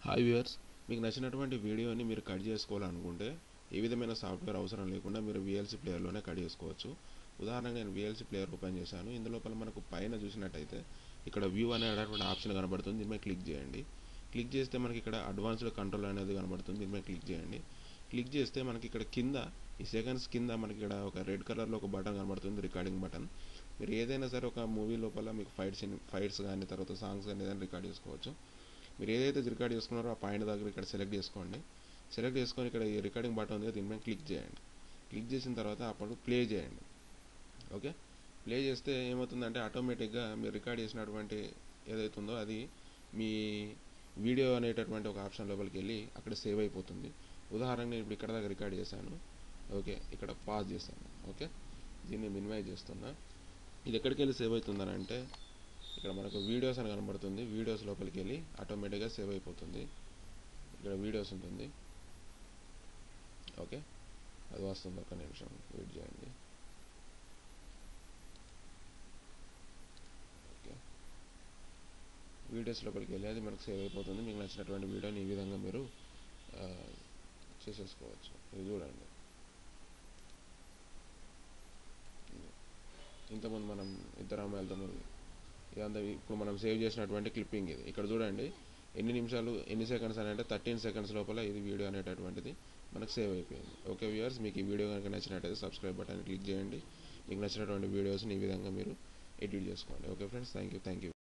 hi viewers మీకు నచ్చినటువంటి వీడియోని మీరు కట్ చేసుకోవాలనుకుంటే ఏ విధమైన సాఫ్ట్వేర్ అవసరం లేకుండా మీరు విఎల్సీ ప్లేయర్లోనే కట్ చేసుకోవచ్చు ఉదాహరణకు నేను విఎల్సీ ప్లేయర్ ఓపెన్ చేశాను ఇందులో మనకు పైన చూసినట్టయితే ఇక్కడ వ్యూ అనేటటువంటి ఆప్షన్ కనబడుతుంది దీని మీద క్లిక్ చేయండి క్లిక్ చేస్తే మనకి ఇక్కడ అడ్వాన్స్డ్ కంట్రోల్ అనేది కనబడుతుంది దీని మీద క్లిక్ చేయండి క్లిక్ చేస్తే మనకి ఇక్కడ కింద ఈ సెకండ్స్ కింద మనకి ఇక్కడ ఒక రెడ్ కలర్లో ఒక బటన్ కనబడుతుంది రికార్డింగ్ బటన్ మీరు ఏదైనా సరే ఒక మూవీ లోపల మీకు ఫైట్స్ ఫైట్స్ కానీ తర్వాత సాంగ్స్ కానీ ఏదైనా రికార్డ్ చేసుకోవచ్చు మీరు ఏదైతే రికార్డ్ చేసుకున్నారో ఆ పాయింట్ దగ్గర ఇక్కడ సెలెక్ట్ చేసుకోండి సెలెక్ట్ చేసుకొని ఇక్కడ ఈ రికార్డింగ్ బటన్ ఉంది దీని మీద క్లిక్ చేయండి క్లిక్ చేసిన తర్వాత అప్పుడు ప్లే చేయండి ఓకే ప్లే చేస్తే ఏమవుతుందంటే ఆటోమేటిక్గా మీరు రికార్డ్ చేసినటువంటి ఏదైతే ఉందో అది మీ వీడియో అనేటటువంటి ఒక ఆప్షన్ లోపలికి వెళ్ళి అక్కడ సేవ్ అయిపోతుంది ఉదాహరణకు నేను ఇప్పుడు ఇక్కడ దాకా రికార్డ్ చేశాను ఓకే ఇక్కడ పాజ్ చేశాను ఓకే దీన్ని మినిమైజ్ చేస్తున్నా ఇది ఎక్కడికి వెళ్ళి సేవ్ అవుతుందని అంటే ఇక్కడ మనకు వీడియోస్ అని కనబడుతుంది వీడియోస్ లోపలికి వెళ్ళి ఆటోమేటిక్గా సేవ్ అయిపోతుంది ఇక్కడ వీడియోస్ ఉంటుంది ఓకే అది వస్తుంది ఒక నిమిషం వెయిట్ చేయండి ఓకే వీడియోస్ లోపలికి వెళ్ళి అది మనకు సేవ్ అయిపోతుంది మీకు నచ్చినటువంటి వీడియోని ఈ విధంగా మీరు చేసేసుకోవచ్చు ఇది చూడండి ఇంతకుముందు మనం ఇద్దరు అమ్మాయిలతో మూవీ ఇదంతా ఇప్పుడు మనం సేవ్ చేసినటువంటి క్లిప్పింగ్ ఇది ఇక్కడ చూడండి ఎన్ని నిమిషాలు ఎన్ని సెకండ్స్ అని అంటే థర్టీన్ సెకండ్స్ లోపల ఇది వీడియో అనేటటువంటిది మనకు సేవ్ అయిపోయింది ఓకే వ్యూయర్స్ మీకు ఈ వీడియో కనుక నచ్చినట్టయితే సబ్స్క్రైబ్ బటన్ క్లిక్ చేయండి మీకు నచ్చినటువంటి వీడియోస్ని ఈ విధంగా మీరు ఎడిట్ చేసుకోండి okay friends thank you thank you